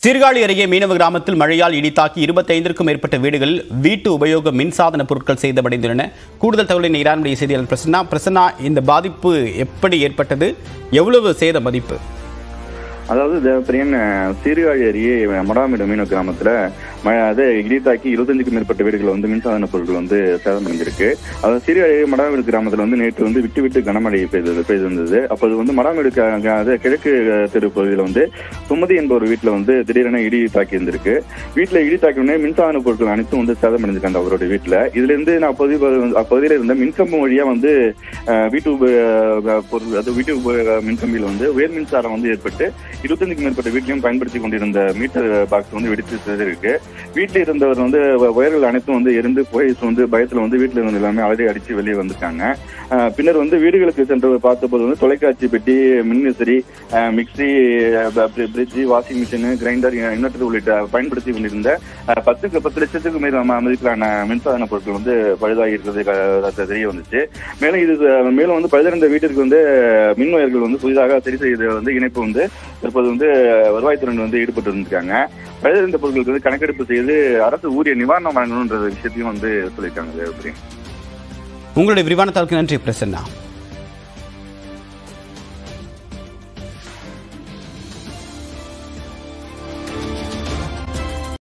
சீர்காழி அருகே மீனவ கிராமத்தில் மழையால் இடித்தாக்கி இருபத்தைந்திற்கும் மேற்பட்ட வீடுகளில் வீட்டு உபயோக மின்சாதன பொருட்கள் சேதமடைந்துள்ளன கூடுதல் தகவலின் ஈரானுடைய செய்தியாளர் பிரசன்னா பிரசன்னா இந்த பாதிப்பு எப்படி ஏற்பட்டது எவ்வளவு சேத மதிப்பு அதாவது தேவப்பிரியன் சீர்காழி அருகே மடாமிட மீனவ கிராமத்துல மழை அது இடித்தாக்கி இருபத்தஞ்சுக்கும் மேற்பட்ட வீடுகள் வந்து மின்சாதன பொருட்கள் வந்து சேதமடைஞ்சிருக்கு அதாவது சீர்காழி மடாமிடு கிராமத்துல வந்து நேற்று வந்து விட்டு விட்டு கனமழை பெய்தது பெய்திருந்தது அப்போ அது வந்து மடாமிடு க- க- அது கிழக்கு தெரு பகுதியில் வந்து சுமதி என்பவர் வீட்டுல வந்து திடீரென இடி தாக்கி இருந்திருக்கு வீட்டுல இடி தாக்கி உடனே மின்சாதன பொருட்கள் அனைத்தும் வந்து சேதமடைஞ்சிருக்காங்க அவருடைய வீட்டுல இதுல இருந்து நான் அப்பகுதி அப்பகுதியில இருந்த மின்கம்பம் வழியா வந்து அஹ், வீட்டு உப- பொருள் அது வீட்டு உப- மின்கம்பியில் வந்து உயர் மின்சாரம் வந்து ஏற்பட்டு இருபத்தஞ்சுக்கு மேற்பட்ட வீட்லையும் பயன்படுத்தி கொண்டிருந்த மீட்டர் பாக்ஸ் வந்து வெடித்து இருக்கு வீட்டில் இருந்தவர் வந்து வ- ஒயர்கள் அனைத்தும் வந்து எரிந்து போய் வந்து பயத்துல வந்து வீட்டில் இருந்த எல்லாமே அலறி அடிச்சு வெளியே வந்துட்டாங்க அஹ், பின்னர் வந்து வீடுகளுக்கு சென்று பார்த்தபோது வந்து தொலைக்காட்சி பெட்டி மின்விசிறி அஹ், mixie fridge washing machine grinder இன்னொரு உள்ளிட்ட பயன்படுத்தி கொண்டிருந்த அஹ், பத்துக்கு பத்து லட்சத்துக்கு மேல் ம- மதிப்பிலான மின்சாதன பொருட்கள் வந்து பழுதாகி இருக்கிறது க- தெரிய வந்துச்சு மேலும் இது அஹ், மேலும் வந்து பழுதடைந்த வீட்டிற்கு வந்து மின் ஒயர்கள் வந்து புதிதாக சரி செய்த வந்து இணைப்பு வந்து தற்போது வந்து வருவாய்த்துறை வந்து ஈடுபட்டு இருந்திருக்காங்க பழுதடைந்த பொருட்களுக்கு வந்து கணக்கெடுப்பு செய்து அரசு உரிய நிவாரணம் வழங்கணுன்ற விஷயத்தையும் வந்து சொல்லியிருக்காங்க தேவபிரியன் உங்களுடைய விரிவான தகவலுக்கு நன்றி பிரசன்னா